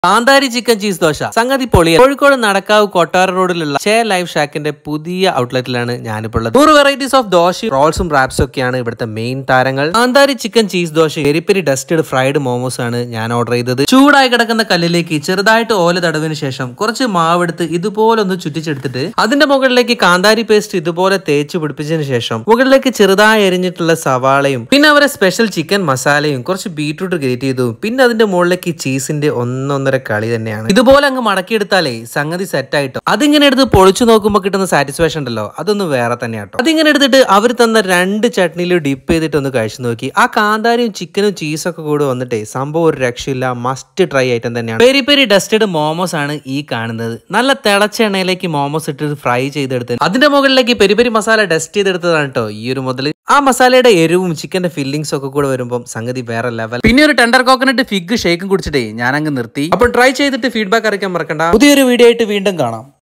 കാന്താരി chicken cheese dosa സംഗതി പൊളിയ കോഴിക്കോട് നടക്കാവ് കൊട്ടാര റോഡിലുള്ള ചേ ലൈഫ് ഷാക്കിന്റെ പുതിയ ഔട്ട്ലെറ്റിലാണ് ഞാനിപ്പോൾ ഉള്ളത് നൂറ് വെറൈറ്റീസ് ഓഫ് ദോശയും റോൾസും റാപ്സും ഒക്കെയാണ് ഇവിടുത്തെ മെയിൻ താരങ്ങൾ കാന്താരി chicken cheese dosa peri peri dusted fried momos ആണ് ഞാൻ ഓർഡർ ചെയ്തത് ചൂടായി കിടക്കുന്ന കല്ലിലേക്ക് ചെറുതായിട്ട് ഓല തടവിന് ശേഷം കുറച്ച് മാവെടുത്ത് ഇതുപോലെ ഒന്ന് ചുറ്റിച്ചെടുത്തിട്ട് അതിന്റെ മുകളിലേക്ക് കാന്താരി പേസ്റ്റ് ഇതുപോലെ തേച്ച് പിടിപ്പിച്ചതിന് ശേഷം മുകളിലേക്ക് ചെറുതായി എരിഞ്ഞിട്ടുള്ള സവാളയും പിന്നെ അവരെ സ്പെഷ്യൽ ചിക്കൻ മസാലയും കുറച്ച് ബീട്രൂട്ട് ഗ്രേറ്റ് ചെയ്തു പിന്നെ അതിന്റെ മുകളിലേക്ക് ചീസിന്റെ ഒന്നൊന്നര കളി തന്നെയാണ് ഇതുപോലെ അങ്ങ് മടക്കിയെടുത്താലേ സംഗതി സെറ്റ് ആയിട്ടോ അതിങ്ങനെ എടുത്ത് പൊളിച്ചു നോക്കുമ്പോൾ കിട്ടുന്ന സാറ്റിസ്ഫാക്ഷൻ ഉണ്ടല്ലോ അതൊന്നും വേറെ തന്നെയാട്ടോ അതിങ്ങനെ എടുത്തിട്ട് അവർ തന്ന രണ്ട് ചട്നിയിൽ ഡിപ്പ് ചെയ്തിട്ട് ഒന്ന് കഴിച്ചു നോക്കി ആ കാന്താരിയും ചിക്കനും ചീസൊക്കെ കൂടെ വന്നിട്ടേ സംഭവം ഒരു രക്ഷയില്ല മസ്റ്റ് ട്രൈ ഐറ്റം തന്നെയാണ് പെരി പെരി ഡസ്റ്റഡ് മോമോസ് ആണ് ഈ കാണുന്നത് നല്ല തിളച്ച എണ്ണയിലേക്ക് മോമോസ് ഇട്ട് ഫ്രൈ ചെയ്തെടുത്ത് അതിന്റെ മുകളിലേക്ക് പെരി പെരി മസാല ഡസ്റ്റ് ചെയ്തെടുത്തതാണ് കേട്ടോ ഈ ഒരു മുതൽ ആ മസാലയുടെ എരിവും ചിക്കന്റെ ഫില്ലിങ്സ് ഒക്കെ കൂടെ വരുമ്പോൾ സംഗതി വേറെ ലെവൽ പിന്നെ ഒരു ടെൻഡർ കോക്കനട്ട് ഫിഗ് ഷേക്കും കുടിച്ചിട്ടേ ഞാൻ അങ്ങ് നിർത്തി അപ്പോൾ ട്രൈ ചെയ്തിട്ട് ഫീഡ്ബാക്ക് അറിയിക്കാൻ മറക്കണ്ട പുതിയൊരു വീഡിയോ ആയിട്ട് വീണ്ടും കാണാം